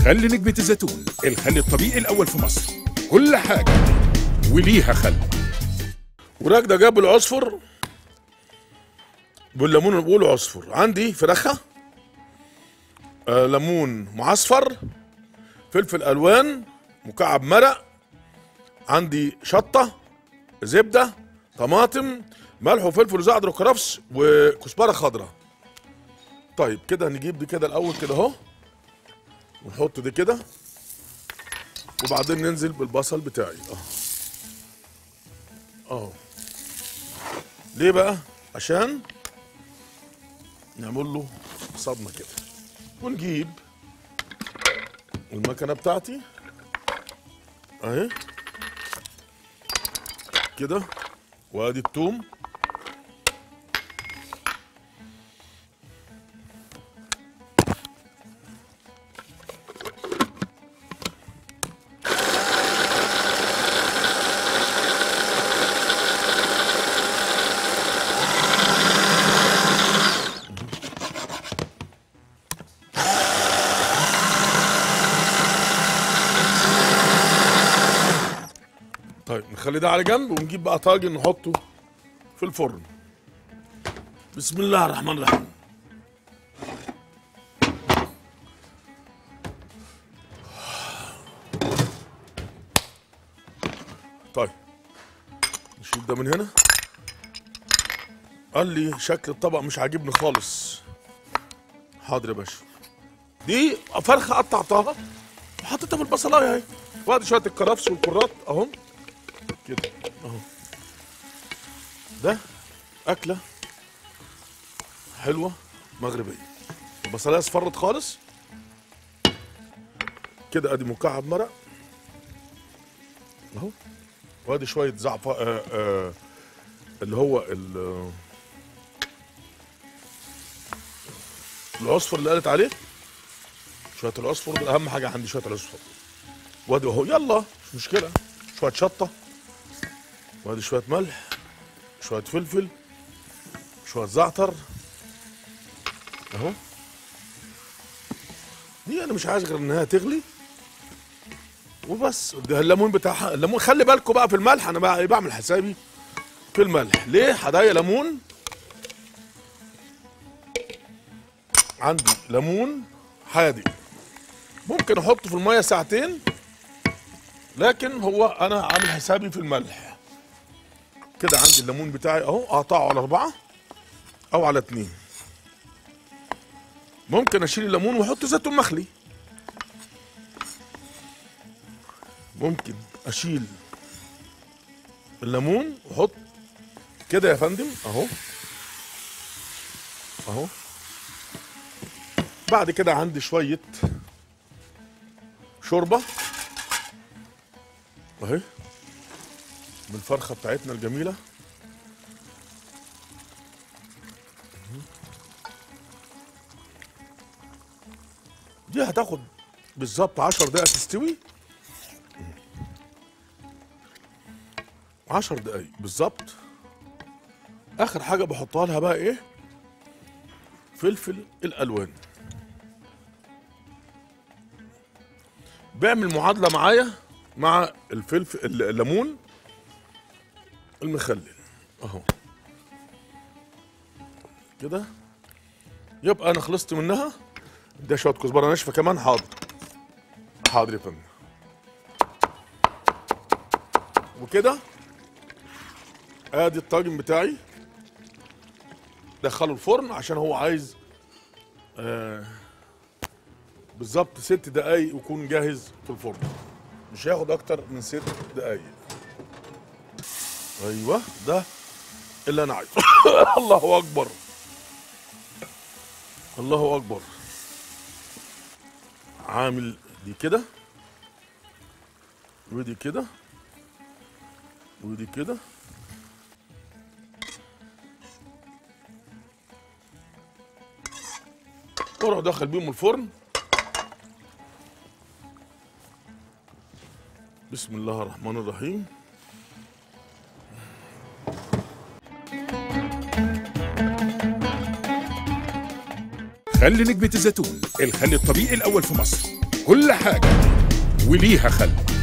خل نجمة الزيتون الخل الطبيعي الأول في مصر كل حاجة وليها خل وراجده جاب العصفر بالليمون بقول عصفر عندي فراخه آه ليمون معصفر فلفل الوان مكعب مرق عندي شطه زبده طماطم ملح وفلفل وزعتر وكرفس وكزبره خضراء طيب كده نجيب دي كده الاول كده اهو ونحط دي كده وبعدين ننزل بالبصل بتاعي اه اه ليه بقى عشان نعمل له صدمه كده ونجيب المكنه بتاعتي اهي كده وادي التوم طيب نخلي ده على جنب ونجيب بقى طاجن نحطه في الفرن بسم الله الرحمن الرحيم طيب نشيل ده من هنا قال لي شكل الطبق مش عاجبني خالص حاضر يا باشا دي فرخه قطعتها وحطيتها في البصلايه اهي وادي شويه الكرفس والكرات اهم كده اهو ده اكله حلوه مغربيه البصلايه اصفرت خالص كده ادي مكعب مرق اهو وادي شويه زعفر آه آه اللي هو ال- العصفر اللي قالت عليه شويه العصفر ده اهم حاجه عندي شويه العصفر وادي اهو يلا مش مشكله شويه شطه وادي شويه ملح شويه فلفل شويه زعتر اهو دي انا مش عايز غير انها تغلي وبس ده الليمون بتاعها الليمون خلي بالكم بقى في الملح انا بقى بعمل حسابي في الملح ليه هضايق ليمون عندي ليمون حادق ممكن احطه في الميه ساعتين لكن هو انا عامل حسابي في الملح كده عندي الليمون بتاعي اهو اقطعه على اربعه او على اتنين ممكن اشيل الليمون واحط زيتون مخلي ممكن اشيل الليمون واحط كده يا فندم اهو اهو بعد كده عندي شويه شوربه اهي من الفرخه بتاعتنا الجميله دي هتاخد بالظبط 10 دقايق تستوي 10 دقايق بالظبط اخر حاجه بحطها لها بقى ايه فلفل الالوان بيعمل معادله معايا مع الفلفل الليمون المخلل اهو كده يبقى انا خلصت منها ده شويه كزبره ناشفه كمان حاضر حاضر يا فندم وكده ادي الطاجن بتاعي دخله الفرن عشان هو عايز آه بالظبط ست دقايق يكون جاهز في الفرن مش هياخد اكتر من ست دقايق ايوه ده اللي انا عايزه الله اكبر الله اكبر عامل دي كده ودي كده ودي كده واروح دخل بيهم الفرن بسم الله الرحمن الرحيم خل نجمة الزيتون الخل الطبيعي الأول في مصر كل حاجة وليها خل